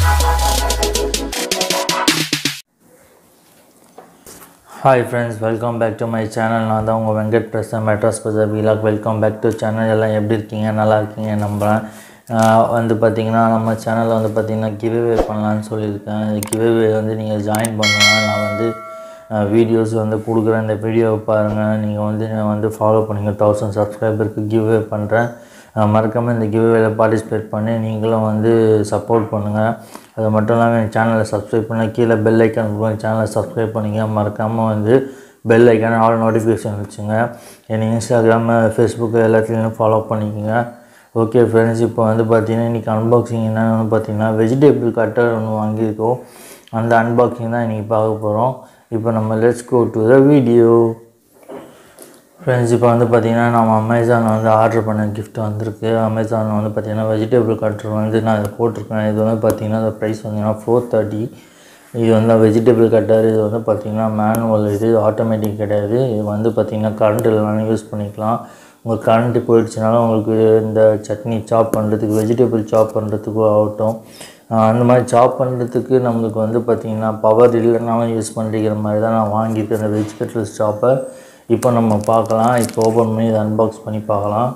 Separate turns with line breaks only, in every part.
hi friends welcome back to my channel நான் தான் உங்கள் Venkat Prasan Madras Bazaar vlog welcome back to channel எல்லாம் எப்படி இருக்கீங்க நல்லா இருக்கீங்க நம்புகிறேன் ஆஹ் வந்து பார்த்தீங்கன்னா நம்ம சேனலில் வந்து பார்த்தீங்கன்னா கிவ்அவே பண்ணலான்னு சொல்லியிருக்கேன் இந்த கிவ்அவே வந்து நீங்கள் ஜாயின் பண்ணுங்க நான் வந்து வீடியோஸ் வந்து கொடுக்குறேன் இந்த வீடியோவை பாருங்கள் நீங்கள் வந்து நான் வந்து ஃபாலோ பண்ணுங்கள் தௌசண்ட் சப்ஸ்கிரைபருக்கு கிவ்அவே பண்ணுறேன் மறக்காமல் இந்த கிவ்அவேல பார்ட்டிசிபேட் பண்ணி நீங்களும் வந்து சப்போர்ட் பண்ணுங்கள் அது மட்டும் இல்லாமல் என் சேனலை சப்ஸ்கிரைப் பண்ண கீழே பெல் ஐக்கான் இருக்கும் சேனலை சப்ஸ்கிரைப் பண்ணிங்க மறக்காமல் வந்து பெல் ஐக்கான் ஆல் நோட்டிஃபிகேஷன் வச்சுங்க என் இன்ஸ்டாகிராமு ஃபேஸ்புக்கு எல்லாத்துலேயும் ஃபாலோ பண்ணிக்கோங்க ஓகே ஃப்ரெண்ட்ஸ் இப்போ வந்து பார்த்தீங்கன்னா இன்றைக்கி அன்பாக்சிங் என்னென்னு பார்த்தீங்கன்னா வெஜிடபிள் கட்டர் ஒன்று வாங்கியிருக்கோம் அந்த அன்பாக்சிங் தான் இன்றைக்கி பார்க்க போகிறோம் இப்போ நம்ம let's go to the video friends இப்போ வந்து பார்த்திங்கன்னா நம்ம அமேசானில் வந்து ஆர்டர் பண்ண gift வந்திருக்கு அமேசானில் வந்து பார்த்திங்கன்னா வெஜிடபிள் கட்டர் வந்து நான் இதை போட்டிருக்கேன் இது வந்து பார்த்திங்கன்னா இந்த ப்ரைஸ் வந்தீங்கன்னா ஃபோர் தேர்ட்டி இது வந்து வெஜிடபிள் கட்டர் இது வந்து பார்த்திங்கன்னா மேனுவல் இது ஆட்டோமேட்டிக் கிடையாது இது வந்து பார்த்திங்கன்னா கரண்ட் இல்லைனாலும் யூஸ் பண்ணிக்கலாம் உங்களுக்கு கரண்ட்டு போயிடுச்சுனாலும் உங்களுக்கு இந்த சட்னி சாப் பண்ணுறதுக்கு வெஜிடபிள் சாப் பண்ணுறதுக்கு ஆகட்டும் ஆஹ் அந்த மாதிரி சாப் பண்ணுறதுக்கு நம்மளுக்கு வந்து பார்த்திங்கன்னா பவர் இல்லைனாலும் யூஸ் பண்ணிக்கிற மாதிரி தான் நான் வாங்கியிருக்கேன் இந்த வெஜிடபிள் சாப்பை இப்போ நம்ம பார்க்கலாம் இப்போ ஓப்பன் பண்ணி இதை அன்பாக்ஸ் பண்ணி பார்க்கலாம்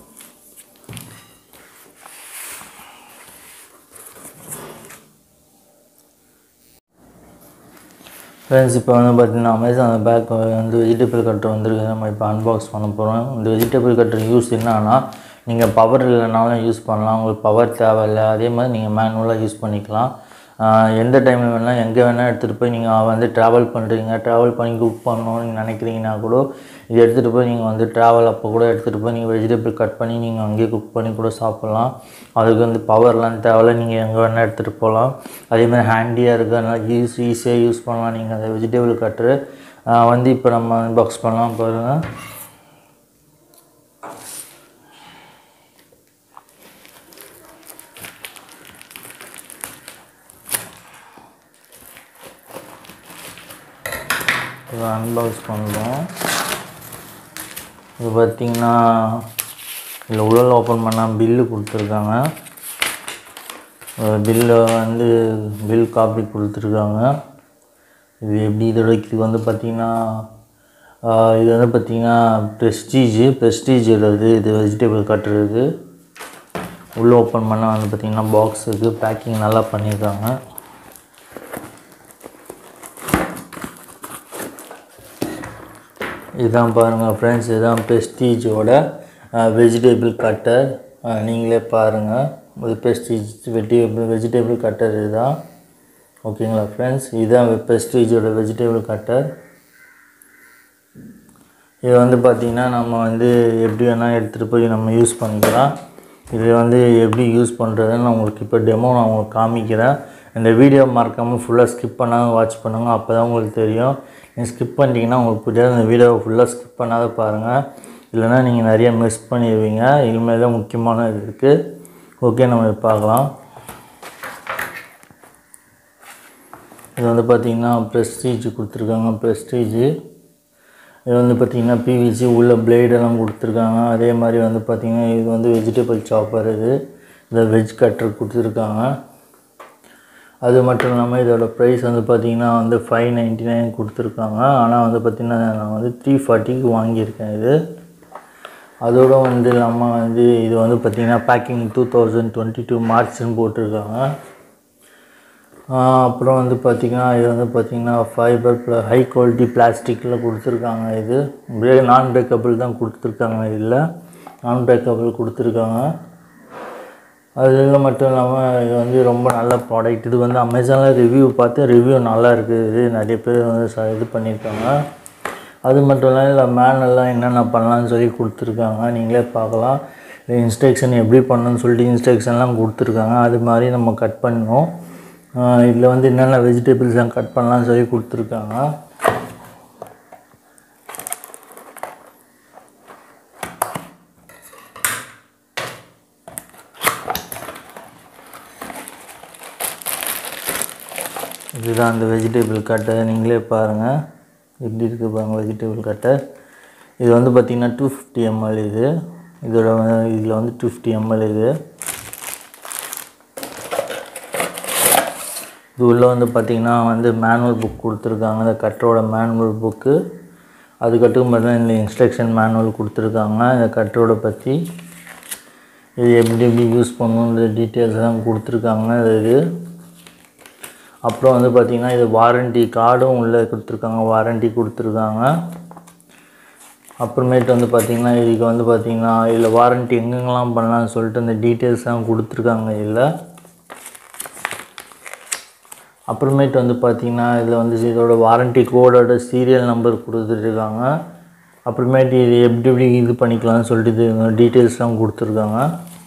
ஃப்ரெண்ட்ஸ் இப்போ வந்து பார்த்தீங்கன்னா அமேசான் பேக் வந்து வெஜிடபிள் கட்டர் வந்துருக்கு நம்ம இப்போ அன்பாக்ஸ் பண்ண போகிறோம் இந்த வெஜிடபிள் கட்டர் யூஸ் என்னன்னா நீங்கள் பவர் இல்லைனாலும் யூஸ் பண்ணலாம் உங்களுக்கு பவர் தேவையில்லை அதே மாதிரி நீங்கள் மேனுவலாக யூஸ் பண்ணிக்கலாம் ஆஹ் எந்த டைமில் வேணால் எங்கே வேணால் எடுத்துகிட்டு போய் நீங்கள் வந்து ட்ராவல் பண்ணுறீங்க ட்ராவல் பண்ணி குக் பண்ணணும்னு நீங்கள் நினைக்கிறீங்கன்னா கூட இது எடுத்துகிட்டு போய் நீங்கள் வந்து ட்ராவல் அப்போ கூட எடுத்துகிட்டு போய் நீங்கள் வெஜிடபிள் கட் பண்ணி நீங்கள் அங்கேயே குக் பண்ணி கூட சாப்பிட்லாம் அதுக்கு வந்து பவர்லாம் தேவையில்ல நீங்கள் எங்கே வேணால் எடுத்துகிட்டு போகலாம் அதே மாதிரி ஹேண்டியாக இருக்கிறதுனால யூஸ் ஈஸியாக யூஸ் பண்ணலாம் நீங்கள் அந்த வெஜிடபிள் கட்டரு வந்து இப்போ நம்ம அன்பாக்ஸ் பண்ணலாம் பாருங்கள் இதை அன்பாக்ஸ் பண்ணுறோம் இது பார்த்திங்கன்னா இதில் உள்ள ஓப்பன் பண்ணால் பில்லு கொடுத்துருக்காங்க பில்லு வந்து பில் காப்பி கொடுத்துருக்காங்க இது எப்படி இதோட இது வந்து பார்த்திங்கன்னா ஆஹ் இது வந்து பார்த்திங்கன்னா ப்ரெஸ்டீஜு ப்ரெஸ்டீஜோட இது இது வெஜிடபிள் கட்டுறது உள்ளே ஓப்பன் பண்ணால் வந்து பார்த்திங்கன்னா பாக்ஸ் இருக்குது பேக்கிங் நல்லா பண்ணியிருக்காங்க இதுதான் பாருங்கள் ஃப்ரெண்ட்ஸ் இதுதான் பெஸ்டீஜோட வெஜிடபிள் கட்டர் நீங்களே பாருங்கள் இது பெஸ்டீஜ் வெஜிடபிள் வெஜிடபிள் கட்டர் இதுதான் ஓகேங்களா ஃப்ரெண்ட்ஸ் இதுதான் பெஸ்டீஜோட வெஜிடபிள் கட்டர் இது வந்து பார்த்திங்கன்னா நம்ம வந்து எப்படி வேணால் எடுத்துகிட்டு போய் நம்ம யூஸ் பண்ணிக்கலாம் இது வந்து எப்படி யூஸ் பண்ணுறதுன்னு நான் உங்களுக்கு இப்போ டெமோ நான் உங்களுக்கு காமிக்கிறேன் இந்த வீடியோ மறக்காமல் ஃபுல்லாக ஸ்கிப் பண்ணாமல் வாட்ச் பண்ணுங்கள் அப்போ தான் உங்களுக்கு தெரியும் நீங்கள் ஸ்கிப் பண்ணிட்டீங்கன்னா உங்களுக்கு புரியாது இந்த வீடியோவை ஃபுல்லாக ஸ்கிப் பண்ணாத பாருங்கள் இல்லைன்னா நீங்கள் நிறைய மிஸ் பண்ணிடுவீங்க இனிமேல் தான் முக்கியமான இது இருக்குது ஓகே நம்ம இதை பார்க்கலாம் இது வந்து பார்த்திங்கன்னா ப்ரெஸ்டீஜ் கொடுத்துருக்காங்க ப்ரெஸ்டீஜு இது வந்து பார்த்திங்கன்னா பிவிசி உள்ள பிளேடெல்லாம் கொடுத்துருக்காங்க அதே மாதிரி வந்து பார்த்திங்கன்னா இது வந்து வெஜிடபிள் சாப்பர் இது இந்த வெஜ் கட்டர் கொடுத்துருக்காங்க அது மட்டும் இல்லாமல் இதோட ப்ரைஸ் வந்து பார்த்திங்கன்னா வந்து ஃபைவ் நைன்ட்டி நைன் கொடுத்துருக்காங்க ஆனால் வந்து பார்த்திங்கன்னா நான் வந்து த்ரீ ஃபார்ட்டிக்கு வாங்கியிருக்கேன் இது அதோட வந்து இல்லாமல் வந்து இது வந்து பார்த்திங்கன்னா packing two thousand twenty two மார்ச்னு போட்டிருக்காங்க ஆஹ் அப்புறம் வந்து பார்த்திங்கன்னா இது வந்து பார்த்திங்கன்னா ஃபைபர் ப்ள ஹை குவாலிட்டி பிளாஸ்டிக்கில் கொடுத்துருக்காங்க இது பிரே நான் பிரேக்கபிள் தான் கொடுத்துருக்காங்க இதில் நான் பிரேக்கபிள் கொடுத்துருக்காங்க அது மட்டும் இல்லாமல் இது வந்து ரொம்ப நல்ல ப்ராடக்ட் இது வந்து அமேசானில் ரிவ்யூ பார்த்து ரிவ்யூ நல்லா இருக்குது நிறைய பேர் வந்து ச இது பண்ணியிருக்காங்க அது மட்டும் இல்லாமல் இதில் மேனெல்லாம் என்னென்ன பண்ணலாம்னு சொல்லி கொடுத்துருக்காங்க நீங்களே பார்க்கலாம் இன்ஸ்ட்ரக்ஷன் எப்படி பண்ணணும்னு சொல்லிட்டு இன்ஸ்ட்ரக்ஷன்லாம் கொடுத்துருக்காங்க அது மாதிரி நம்ம கட் பண்ணணும் இதில் வந்து என்னென்ன வெஜிடபிள்ஸ்லாம் கட் பண்ணலாம்னு சொல்லி கொடுத்துருக்காங்க இதுதான் அந்த வெஜிடபிள் கட்டை நீங்களே பாருங்கள் எப்படி இருக்குது பாருங்கள் வெஜிடபிள் கட்டை இது வந்து பார்த்திங்கன்னா டூ ஃபிஃப்டி எம்எல் இது இதோட இதில் வந்து டூ ஃபிஃப்டி எம்எல் இது இது உள்ளே வந்து பார்த்திங்கன்னா வந்து மேனுவல் புக் கொடுத்துருக்காங்க இந்த கட்டரோட மேனுவல் புக்கு அதுக்கட்டும் பார்த்தீங்கன்னா இந்த இன்ஸ்ட்ரக்ஷன் மேனுவல் கொடுத்துருக்காங்க இந்த கட்டரோட பற்றி இது எப்படி எப்படி யூஸ் பண்ணணுன்ற டீட்டெயில்ஸ் எல்லாம் கொடுத்துருக்காங்க இது அப்புறம் வந்து பார்த்திங்கன்னா இது வாரண்டி கார்டும் உள்ளே கொடுத்துருக்காங்க வாரண்டி கொடுத்துருக்காங்க அப்புறமேட்டு வந்து பார்த்திங்கன்னா இதுக்கு வந்து பார்த்திங்கன்னா இதில் வாரண்டி எங்கெங்கெல்லாம் பண்ணலாம்னு சொல்லிட்டு இந்த டீட்டெயில்ஸ்லாம் கொடுத்துருக்காங்க இதில் அப்புறமேட்டு வந்து பார்த்திங்கன்னா இதில் வந்து இதோட வாரண்டி கோடோட சீரியல் நம்பர் கொடுத்துட்ருக்காங்க அப்புறமேட்டு இது எப்படி எப்படி இது பண்ணிக்கலாம்னு சொல்லிட்டு இது டீட்டெயில்ஸ்லாம் கொடுத்துருக்காங்க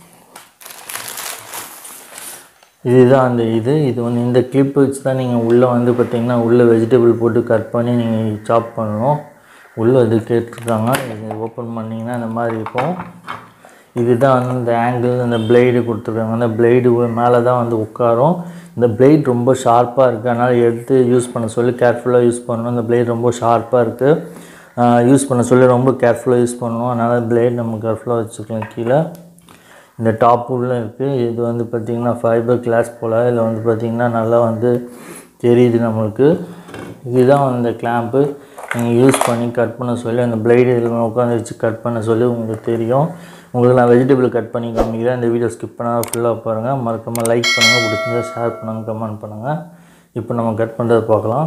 இதுதான் அந்த இது இது வந்து இந்த கிளிப் வச்சு தான் நீங்கள் உள்ளே வந்து பார்த்தீங்கன்னா உள்ளே வெஜிடபிள் போட்டு கட் பண்ணி நீங்கள் சாப் பண்ணணும் உள்ளே இது கேட்டிருக்காங்க இது ஓப்பன் பண்ணிங்கன்னா இந்த மாதிரி இருக்கும் இதுதான் வந்து இந்த ஆங்கிள் இந்த பிளேடு கொடுத்துருக்காங்க அந்த பிளேடு மேலே தான் வந்து உட்காரும் இந்த பிளேட் ரொம்ப ஷார்ப்பாக இருக்குது அதனால் எடுத்து யூஸ் பண்ண சொல்லி கேர்ஃபுல்லாக யூஸ் பண்ணணும் இந்த பிளேட் ரொம்ப ஷார்ப்பாக இருக்குது யூஸ் பண்ண சொல்லி ரொம்ப கேர்ஃபுல்லாக யூஸ் பண்ணணும் அதனால் பிளேட் நம்ம கேர்ஃபுல்லாக வச்சுக்கலாம் கீழே இந்த டாப் உள்ள இருக்குது இது வந்து பார்த்திங்கன்னா ஃபைபர் கிளாஸ் போல் இதில் வந்து பார்த்திங்கன்னா நல்லா வந்து தெரியுது நம்மளுக்கு இதுதான் அந்த கிளாம்ப்பு நீங்கள் யூஸ் பண்ணி கட் பண்ண சொல்லி அந்த பிளேடு இதில் உட்காந்து வச்சு கட் பண்ண சொல்லி உங்களுக்கு தெரியும் உங்களுக்கு நான் வெஜிடபிள் கட் பண்ணி காமிக்கிறேன் இந்த வீடியோ ஸ்கிப் பண்ணால் ஃபுல்லாக பாருங்கள் மறக்காமல் லைக் பண்ணுங்கள் பிடிச்சிருந்தா ஷேர் பண்ணுங்கள் கமெண்ட் பண்ணுங்கள் இப்போ நம்ம கட் பண்ணுறதை பார்க்கலாம்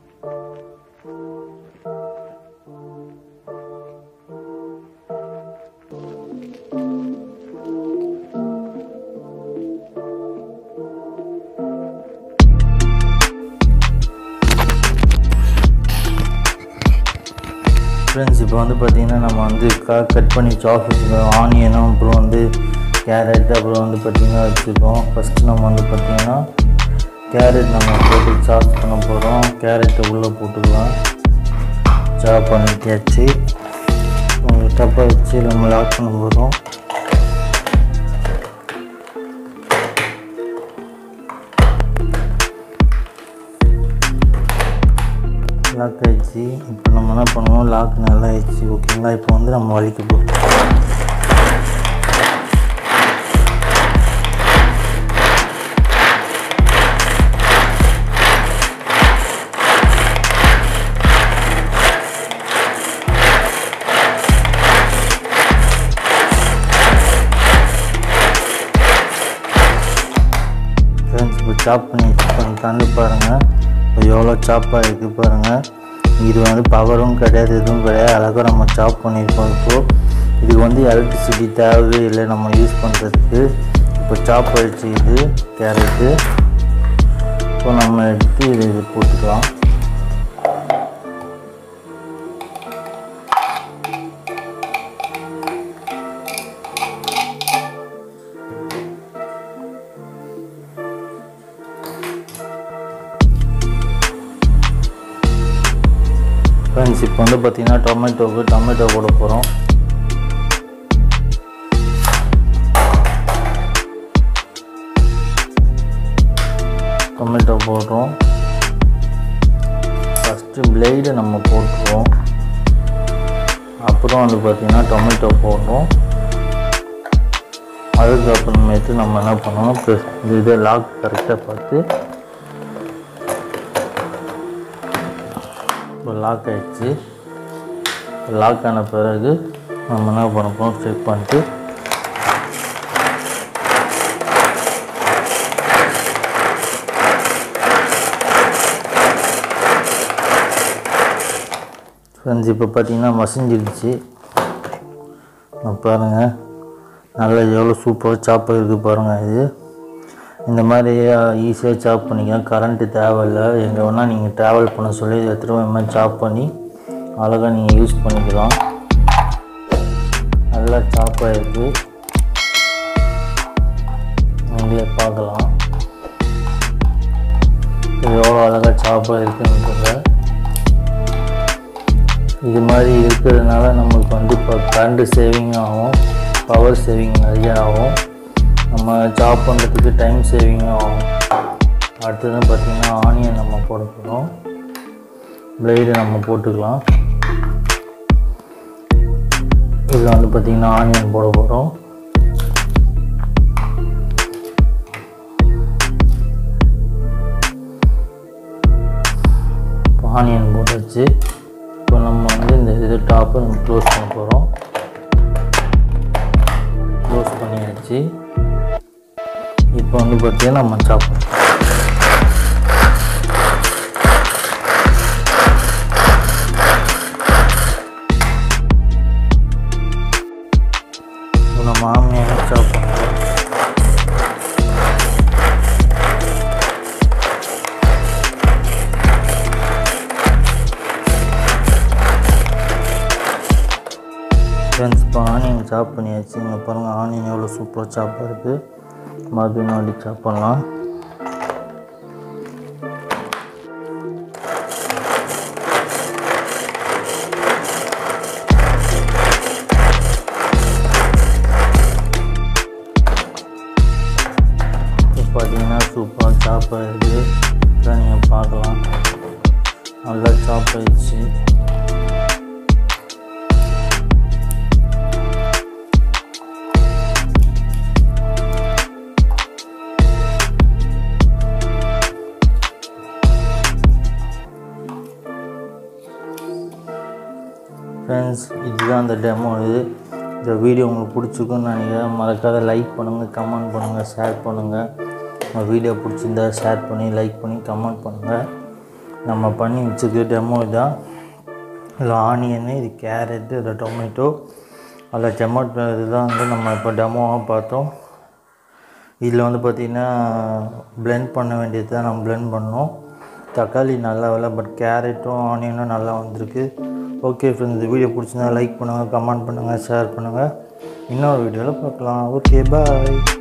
ஃப்ரெண்ட்ஸ் இப்போ வந்து பார்த்திங்கன்னா நம்ம வந்து க கட் பண்ணி சாப் வச்சுருக்கோம் ஆனியனும் அப்புறம் வந்து கேரட் அப்புறம் வந்து பார்த்திங்கன்னா வச்சுருக்கோம் ஃபஸ்ட்டு நம்ம வந்து பார்த்திங்கன்னா கேரட் நம்ம போட்டு சாப் பண்ண போகிறோம் கேரட்டை உள்ளே போட்டுக்கலாம் சாப் பண்ணிட்டாச்சு ஒரு டப்பை வச்சு நம்ம லாக் பண்ண போகிறோம் லாக் ஆயிடுச்சு இப்போ நம்ம என்ன பண்ணுவோம் லாக் நல்லா ஆயிடுச்சு ஓகேங்களா இப்போ வந்து நம்ம வலிக்க போகிறோம் ஃப்ரெண்ட்ஸ் இப்போ சாப் பண்ணி தந்து பாருங்கள் இப்போ எவ்வளோ சாப்பாக இருக்குது பாருங்கள் இது வந்து பவரும் கிடையாது எதுவும் கிடையாது அழகாக நம்ம சாப் பண்ணியிருக்கோம் இப்போது இதுக்கு வந்து எலக்ட்ரிசிட்டி தேவையே இல்லை நம்ம யூஸ் பண்ணுறதுக்கு இப்போ சாப் ஆயிடுச்சு இது கேரட்டு இப்போ நம்ம எடுத்து இது இது போட்டுக்கலாம் ஃப்ரெண்ட்ஸ் இப்போ வந்து பார்த்தீங்கன்னா டொமேட்டோவுக்கு டொமேட்டோ போட போகிறோம் டொமேட்டோ போடுறோம் ஃபஸ்ட்டு பிளேடு நம்ம போட்டுருவோம் அப்புறம் வந்து பார்த்திங்கன்னா டொமேட்டோ போடுறோம் அதுக்கப்புறமேட்டு நம்ம என்ன பண்ணணும் ப்ளஸ் இது இதை லாக் கரெக்டாக பார்த்து இப்போ லாக் ஆகிடுச்சு லாக் ஆன பிறகு நம்ம என்ன பண்ண போகிறோம் செக் பண்ணிட்டு ஃப்ரெண்ட்ஸ் இப்போ பார்த்தீங்கன்னா மசிஞ்சிடுச்சு பாருங்கள் நல்லா எவ்வளோ சூப்பராக சாப்பாக இருக்குது பாருங்கள் இது இந்த மாதிரி ஈஸியாக சாப் பண்ணிக்கலாம் கரண்ட்டு தேவையில்லை எங்கே வேணால் நீங்கள் ட்ராவல் பண்ண சொல்லி எடுத்துகிட்டு இந்த மாதிரி சாப் பண்ணி அழகாக நீங்கள் யூஸ் பண்ணிக்கலாம் நல்லா சாப்பாக இருக்குது நீங்களே பார்க்கலாம் இது எவ்வளோ அழகாக சாப்பாக இருக்குன்றத இது மாதிரி இருக்கிறதுனால நம்மளுக்கு வந்து இப்போ கரண்ட்டு சேவிங் ஆகும் பவர் சேவிங் நிறைய ஆகும் நம்ம ஜாப் பண்ணுறதுக்கு டைம் சேவிங் ஆகும் அடுத்தது பார்த்திங்கன்னா ஆனியன் நம்ம போட போகிறோம் பிளேடு நம்ம போட்டுக்கலாம் இதில் வந்து பார்த்திங்கன்னா ஆனியன் போட போகிறோம் ஆனியன் போட்டாச்சு இப்போ நம்ம வந்து இந்த இது டாப்பை நம்ம க்ளோஸ் பண்ண போகிறோம் க்ளோஸ் பண்ணியாச்சு இப்போ வந்து பார்த்தீங்கன்னா நம்ம சாப் நம்ம ஆமியான சாப் பண்ணுறோம் ஃப்ரெண்ட்ஸ் இப்போ ஆனியன் சாப் பண்ணியாச்சு இங்கே பாருங்கள் ஆனியன் எவ்வளோ சூப்பராக சாப்பாக இருக்குது மறுபடியும் நாடி சாப் பண்ணலாம் இப்போ பார்த்தீங்கன்னா சூப்பராக சாப் ஆகிடுது இதான் நீங்கள் பார்க்கலாம் நல்லா சாப் ஆயிடுச்சு ஃப்ரெண்ட்ஸ் இதுதான் அந்த டெமோ இது இந்த வீடியோ உங்களுக்கு பிடிச்சிருக்குன்னு நினைக்கிறேன் மறக்காத லைக் பண்ணுங்கள் கமெண்ட் பண்ணுங்கள் ஷேர் பண்ணுங்கள் நம்ம வீடியோ பிடிச்சிருந்தா ஷேர் பண்ணி லைக் பண்ணி கமெண்ட் பண்ணுங்கள் நம்ம பண்ணி வச்சுருக்க டெமோ இதான் இதில் ஆனியனு இது கேரட்டு இதில் டொமேட்டோ அதில் டொமேட்டோ இதுதான் வந்து நம்ம இப்போ டெமோவாக பார்த்தோம் இதில் வந்து பார்த்திங்கன்னா blend பண்ண வேண்டியது தான் நம்ம blend பண்ணோம் தக்காளி நல்லா வரல பட் கேரட்டும் ஆனியனும் நல்லா வந்திருக்கு ஓகே ஃப்ரெண்ட்ஸ் இந்த வீடியோ பிடிச்சிருந்தா லைக் பண்ணுங்கள் கமெண்ட் பண்ணுங்கள் ஷேர் பண்ணுங்கள் இன்னொரு வீடியோவில் பார்க்கலாம் ஓகே பாய்